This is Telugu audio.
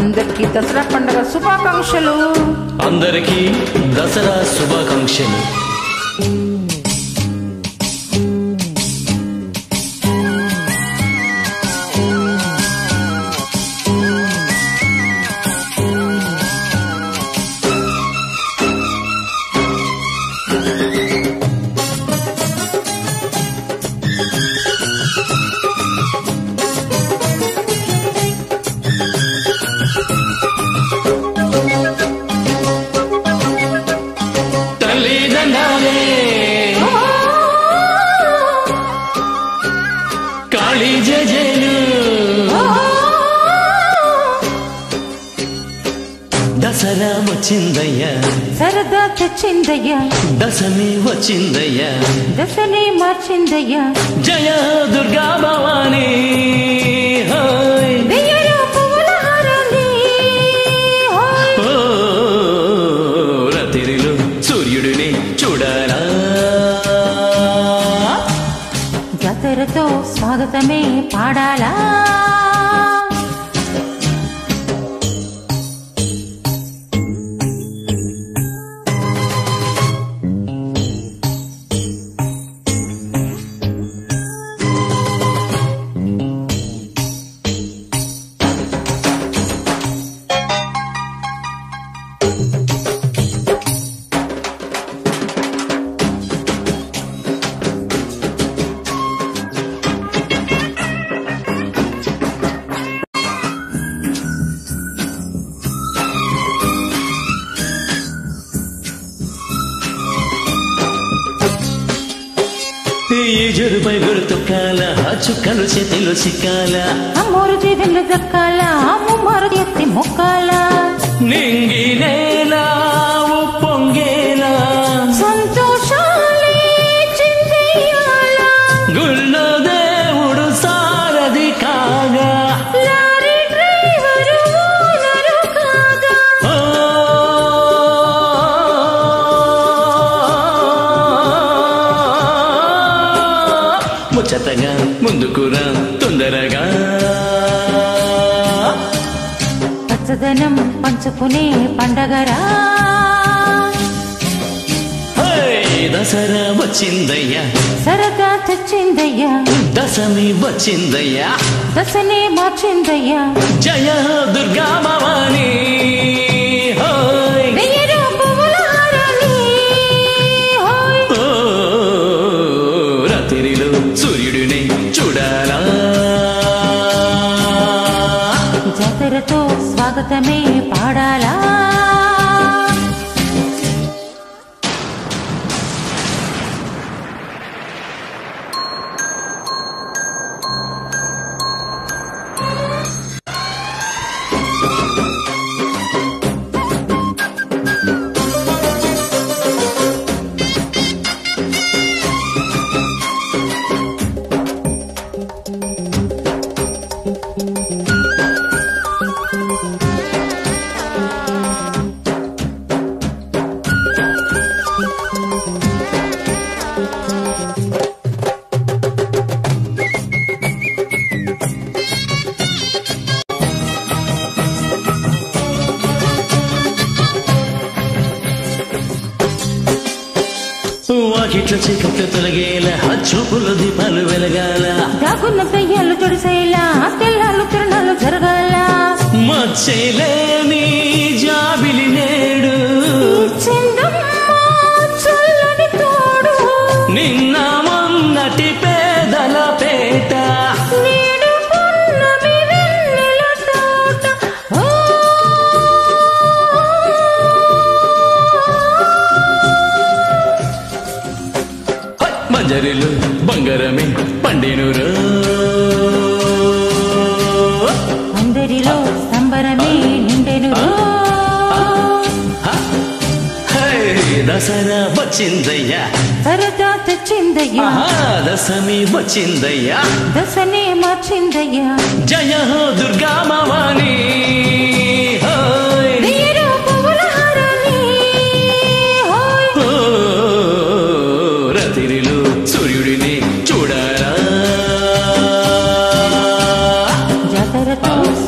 అందరికీ దసరా పండుగ శుభాకాంక్షలు అందరికీ దసరా శుభాకాంక్షలు తల్లిదండాలే కాళీ జయలు దసరా వచ్చిందయ్యా సరదా తెచ్చిందయ్యా దశమి వచ్చిందయ్యా దశని మార్చిందయ్యా జయ దుర్గా భవానీ హాయ్ వెయ్యరా పువ్వుల హారాన్ని హాయ్. ఓ రాత్రిలో సూర్యుడిని చూడాలా జాతరతో స్వాగతమే పాడాలా ఈ జరుపై గుర్తుకాల చుక్కలు చేతిలో సిక్కాల అమ్మోరు చేతులు దక్కాల అమ్మమ్మారు ఎత్తి మొక్కాల నింగి నేల ఉప్పొంగేలా సంతోషాలే చిందెయ్యాల గుళ్ళో దేవుడు సారథి కాగా లారీ డ్రైవరు ఓనరు కాగా ఓ ముచ్చటగా ముందుకురా తొందరగా పచ్చదనం పంచుకునే పండగరా హై, దసరా వచ్చిందయ్యా సరదా తెచ్చిందయ్యా దశమి వచ్చిందయ్యా దశనే మార్చిందయ్యా జయ దుర్గా భవానీ హోయ్ వెయ్యరా పువ్వుల హారాన్ని హాయ్. ఓ రాత్రిలో సూర్యుడిని చూడాలా జాతరతో స్వాగతమే పాడాలా వాకిట్ల చీకట్లు తొలగేలా చూపులు దీపాలు వెలగాల దాగున్న దయ్యాలు తొడిసేలా తెల్లాలు తిరణాలు జరగాల మచ్చేలేని జాబిలి నేడు చందమ్మ చల్లని తోడు నిన్న మొన్నటి పేదల పేట నేడు పున్నమి వెన్నెల తోట ఓ హై, మంజరిలు బంగారమే పండినురు అందరిలో సంబరమే నిండెను హై, దసరా వచ్చిందయ్యా సరదా తెచ్చిందయ్యా ఆహా, దశమి వచ్చిందయ్యా దశనే మార్చిందయ్యా జయ హో దుర్గా భవానీ హోయ్. వెయ్యరా పువ్వుల హారాన్ని హాయ్. ఓ, రాత్రిలో సూర్యుడిని చూడాలా జాతరతో